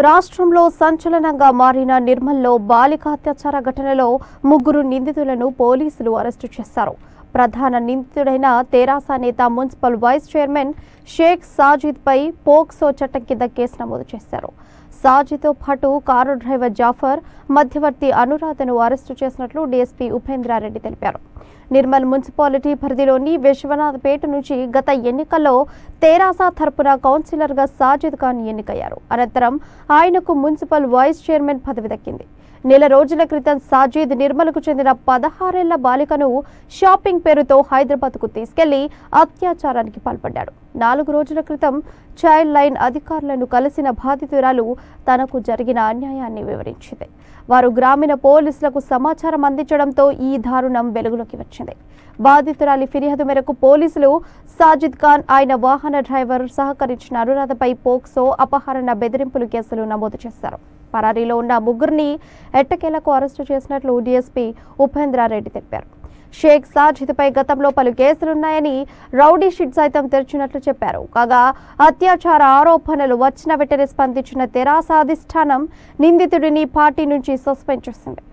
రాష్ట్రంలో సంచలనంగా మారిన నిర్మల్లో బాలిక అత్యాచార ఘటనలో ముగ్గురు నిందితులను పోలీసులు అరెస్టు చేశారు ప్రధాన నిందితుడైన తెరాస నేత municipal vice chairman Sheikh Sajid పై పోక్సో చట్టం కింద కేసు నమోదు చేశారు సాజిద్తో పాటు కారు డ్రైవర్ జాఫర్ మధ్యవర్తి అనురాధను అరెస్టు చేసినట్లు డీఎస్పీ ఉపేంద్రారెడ్డి తెలిపారు నిర్మల్ మున్సిపాలిటీ పరిధిలోని విశ్వనాథపేట నుంచి గత ఎన్నికల్లో తెరాస తరపున కౌన్సిలర్గా సాజిద్ ఖాన్ ఎన్నికయ్యారు అనంతరం ఆయనకు మున్సిపల్ వైస్ చైర్మన్ పదవి దక్కింది నెల రోజుల క్రితం సాజిద్ నిర్మల్కు చెందిన పదహారేళ్ల బాలికను షాపింగ్ పేరుతో హైదరాబాద్కు తీసుకెళ్లి అత్యాచారానికి పాల్పడ్డాడు నాలుగు రోజుల క్రితం చైల్డ్ లైన్ అధికారులను కలిసిన బాధితురాలు తనకు జరిగిన అన్యాయాన్ని వివరించింది వారు గ్రామీణ పోలీసులకు సమాచారం అందించడంతో ఈ దారుణం వెలుగులోకి వచ్చింది బాధితురాలి ఫిర్యాదు మేరకు పోలీసులు సాజిద్ ఖాన్ ఆయన వాహన డ్రైవర్ సహకరించిన అనురాధపై పోక్సో అపహరణ బెదిరింపులు కేసులు నమోదు చేశారు పరారీలో ఉన్న ముగ్గురిని ఎట్టకేలకు అరెస్టు చేసినట్లు డీఎస్పీ ఉపేంద్రారెడ్డి తెలిపారు షేక్ సాజిద్పై గతంలో పలు కేసులున్నాయని రౌడీ షీట్ సైతం తెరిచినట్లు చెప్పారు కాగా అత్యాచార ఆరోపణలు వచ్చిన వెంటనే స్పందించిన తెరాస అధిష్టానం నిందితుడిని పార్టీ నుంచి సస్పెండ్ చేసింది